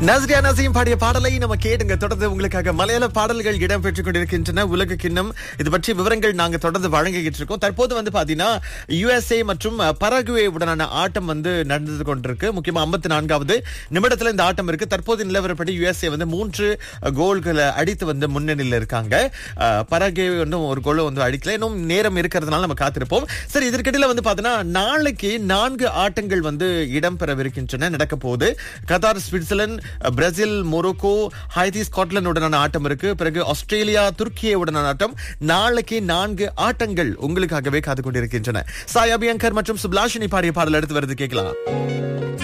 நஸ்ரியா நசீம் பாடிய பாடலை நம்ம கேட்டுங்க தொடர்ந்து உங்களுக்காக மலையாள பாடல்கள் இடம் பெற்றுக் கொண்டிருக்கின்றன உலக கிண்ணம் இது பற்றி விவரங்கள் நாங்க தொடர்ந்து வழங்கிக்கிட்டு இருக்கோம் தற்போது வந்து பாத்தீங்கன்னா யுஎஸ்ஏ மற்றும் பரகுவே உடனான ஆட்டம் வந்து நடந்து கொண்டிருக்கு முக்கியமா ஐம்பத்தி நான்காவது நிமிடத்துல இந்த ஆட்டம் இருக்கு தற்போது நிலவரப்படி யுஎஸ்ஏ வந்து மூன்று கோல்களை அடித்து வந்து முன்னணியில் இருக்காங்க பரகுவே வந்து ஒரு கோல் வந்து அடிக்கல இன்னும் நேரம் இருக்கிறதுனால நம்ம காத்திருப்போம் சரி இதற்கிடையில வந்து பாத்தீங்கன்னா நாளைக்கு நான்கு ஆட்டங்கள் வந்து இடம்பெறவிருக்கின்றன நடக்க போகுது Qatar Switzerland Brazil Morocco Haiti Scotland உடனான ஆட்டம் இருக்கு பிறகு ஆஸ்திரேலியா துருக்கிய உடனான ஆட்டம் நாளைக்கு நான்கு ஆட்டங்கள் உங்களுக்காகவே காத்து கொண்டிருக்கின்றன சாய் அபியங்கர் மற்றும் சுப்லாஷினி பாடிய பாடல் எடுத்து வருது கேட்கலாம்